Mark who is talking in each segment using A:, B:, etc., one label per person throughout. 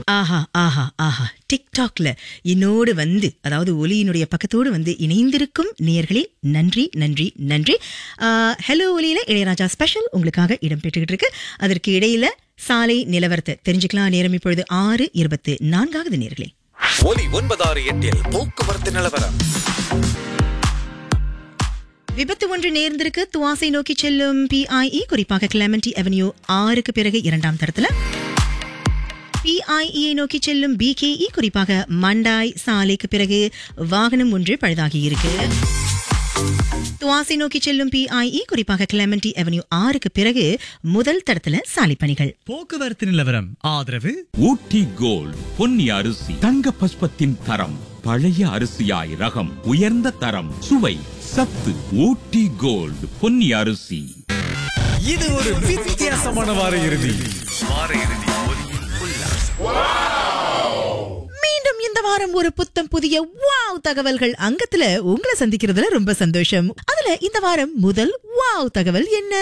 A: ஆஹா ஆஹா ஆஹா டிக்டாக்ல என்னோடு வந்து அதாவது ஒலியினுடைய பக்கத்தோடு வந்து இணைந்திருக்கும் நேயர்களே நன்றி நன்றி நன்றி ஹலோ ஒலியில இளையராஜா ஸ்பெஷல் உங்களுக்காக இடம்பெற்றுக்கிட்டு இருக்கு அதற்கு இடையில சாலை நிலவரத்தை தெரிஞ்சுக்கலாம் நேரம் இப்பொழுது ஆறு இருபத்து நான்காவது நேர்களே
B: ஒலி ஒன்பதாறு எட்டில் போக்குவரத்து நிலவரம்
A: விபத்து ஒன்று நேர்ந்திருக்கு துவாசை நோக்கி செல்லும் பிஐஇ குறிப்பாக கிளமெண்டி அவென்யூ ஆறுக்கு பிறகு இரண்டாம் தரத்துல பிஐஇயை நோக்கி செல்லும் பிகேஇ குறிப்பாக மண்டாய் சாலைக்கு பிறகு வாகனம் ஒன்று பழுதாகி இருக்கு துவாசை நோக்கி செல்லும் பிஐஇ குறிப்பாக கிளமெண்டி அவென்யூ ஆறுக்கு பிறகு முதல் தடத்துல சாலை பணிகள்
C: போக்குவரத்து நிலவரம் ஆதரவு
D: ஊட்டி கோல்ட் பொன்னி அரிசி தங்க பஸ்பத்தின் தரம் பழைய அரிசியாய் ரகம் உயர்ந்த தரம் சுவை சத்து ஊட்டி கோல்ட் பொன்னி அரிசி
B: இது ஒரு வித்தியாசமான வார இறுதி
A: மீண்டும் இந்த வாரம் ஒரு புத்தம் புதிய வாவ் தகவல்கள் அங்கத்துல உங்களை சந்திக்கிறதுல ரொம்ப சந்தோஷம் அதுல இந்த வாரம் முதல் வாவ் தகவல் என்ன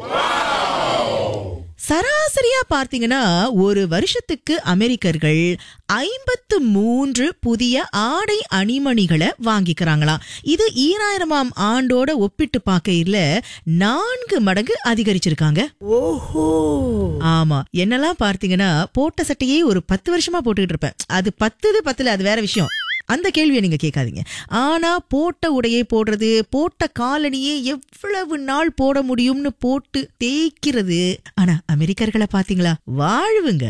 A: சராசரியா பார்த்தீங்கன்னா ஒரு வருஷத்துக்கு அமெரிக்கர்கள் ஐம்பத்து மூன்று புதிய ஆடை அணிமணிகளை வாங்கிக்கிறாங்களாம் இது ஈராயிரமாம் ஆண்டோட ஒப்பிட்டு பார்க்கையில நான்கு மடங்கு அதிகரிச்சிருக்காங்க ஓஹோ ஆமா என்னெல்லாம் பார்த்தீங்கன்னா போட்ட சட்டையே ஒரு பத்து வருஷமா போட்டுக்கிட்டு இருப்பேன் அது பத்துது பத்துல அது வேற விஷயம் அந்த கேள்வியை நீங்க கேட்காதீங்க ஆனா போட்ட உடையை போடுறது போட்ட காலணியே எவ்வளவு நாள் போட முடியும்னு போட்டு தேய்க்கிறது ஆனா அமெரிக்கர்களை பாத்தீங்களா வாழ்வுங்க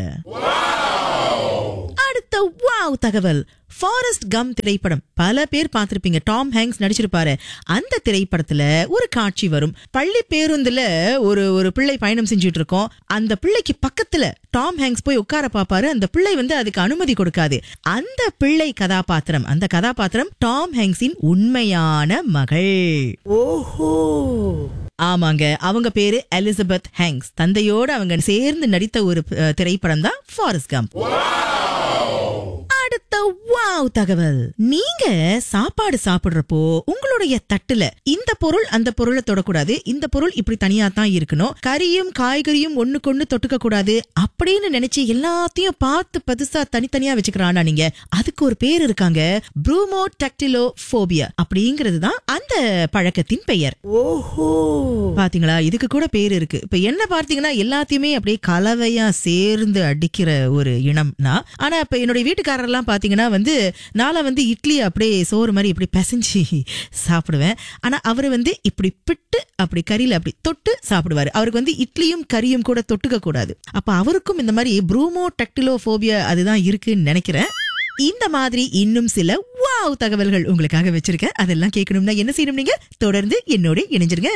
A: அடுத்த வாவ் தகவல் ஃபாரஸ்ட் கம் திரைப்படம் பல பேர் பார்த்திருப்பீங்க டாம் ஹேங்க்ஸ் நடிச்சிருப்பாரு அந்த திரைப்படத்துல ஒரு காட்சி வரும் பள்ளி பேருந்துல ஒரு ஒரு பிள்ளை பயணம் செஞ்சுட்டு இருக்கோம் அந்த பிள்ளைக்கு பக்கத்துல டாம் ஹேங்க்ஸ் போய் உட்கார பாப்பாரு அந்த பிள்ளை வந்து அதுக்கு அனுமதி கொடுக்காது அந்த பிள்ளை கதாபாத்திரம் அந்த கதாபாத்திரம் டாம் ஹேங்க்ஸின் உண்மையான மகள் ஓஹோ ஆமாங்க அவங்க பேரு எலிசபெத் ஹேங்க்ஸ் தந்தையோட அவங்க சேர்ந்து நடித்த ஒரு அஹ், திரைப்படம் தான் ஃபாரஸ்ட் கம் அடுத்த வாவ் தகவல் நீங்க சாப்பாடு சாப்பிடுறப்போ உங்களுடைய தட்டுல இந்த பொருள் அந்த பொருளை தொடக்கூடாது இந்த பொருள் இப்படி தனியா தான் இருக்கணும் கறியும் காய்கறியும் ஒண்ணுக்கொண்ணு தொட்டுக்க கூடாது அப்படின்னு நினைச்சு எல்லாத்தையும் பார்த்து பதுசா தனித்தனியா வச்சுக்கிறானா நீங்க அதுக்கு ஒரு பேர் இருக்காங்க ப்ரூமோ டக்டிலோ ஃபோபியா அப்படிங்கிறது தான் அந்த பழக்கத்தின் பெயர் ஓஹோ பாத்தீங்களா இதுக்கு கூட பேர் இருக்கு இப்ப என்ன பார்த்தீங்கன்னா எல்லாத்தையுமே அப்படியே கலவையா சேர்ந்து அடிக்கிற ஒரு இனம்னா ஆனா இப்ப என்னுடைய வீட்டுக்காரர்லாம் பாத்தீங்கன்னா வந்து நாளை வந்து இட்லி அப்படியே சோறு மாதிரி இப்படி பிசைஞ்சு சாப்பிடுவேன் ஆனா அவரு வந்து இப்படி பிட்டு அப்படி கறியில அப்படி தொட்டு சாப்பிடுவாரு அவருக்கு வந்து இட்லியும் கறியும் கூட தொட்டுக்க கூடாது அப்ப அவருக்கும் இந்த மாதிரி ப்ரூமோ டக்டிலோ ஃபோபியா அதுதான் இருக்குன்னு நினைக்கிறேன் இந்த மாதிரி இன்னும் சில வாவ் தகவல்கள் உங்களுக்காக வச்சிருக்கேன் அதெல்லாம் கேட்கணும்னா என்ன செய்யணும் நீங்க தொடர்ந்து என்னோட இணைஞ்சிருங்க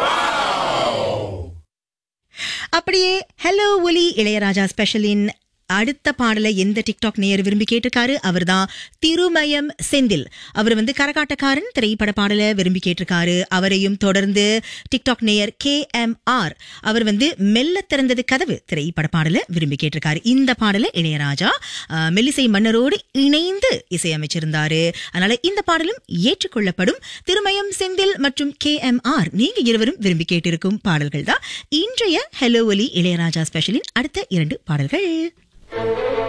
A: அப்படியே ஹலோ ஒலி இளையராஜா ஸ்பெஷலின் அடுத்த பாடலை எந்த டிக்டாக் நேயர் விரும்பி கேட்டிருக்காரு அவர்தான் திருமயம் செந்தில் அவர் வந்து கரகாட்டக்காரன் திரைப்பட பாடலை விரும்பி கேட்டிருக்காரு அவரையும் தொடர்ந்து டிக்டாக் நேயர் கே எம் ஆர் அவர் வந்து மெல்ல திறந்தது கதவு திரைப்பட பாடலை விரும்பி கேட்டிருக்காரு இந்த பாடலை இளையராஜா அஹ், மெல்லிசை மன்னரோடு இணைந்து இசையமைச்சிருந்தாரு அதனால இந்த பாடலும் ஏற்றுக்கொள்ளப்படும் திருமயம் செந்தில் மற்றும் கே எம் ஆர் நீங்க இருவரும் விரும்பி கேட்டிருக்கும் பாடல்கள் தான் இன்றைய ஹலோ ஒலி இளையராஜா ஸ்பெஷலின் அடுத்த இரண்டு பாடல்கள்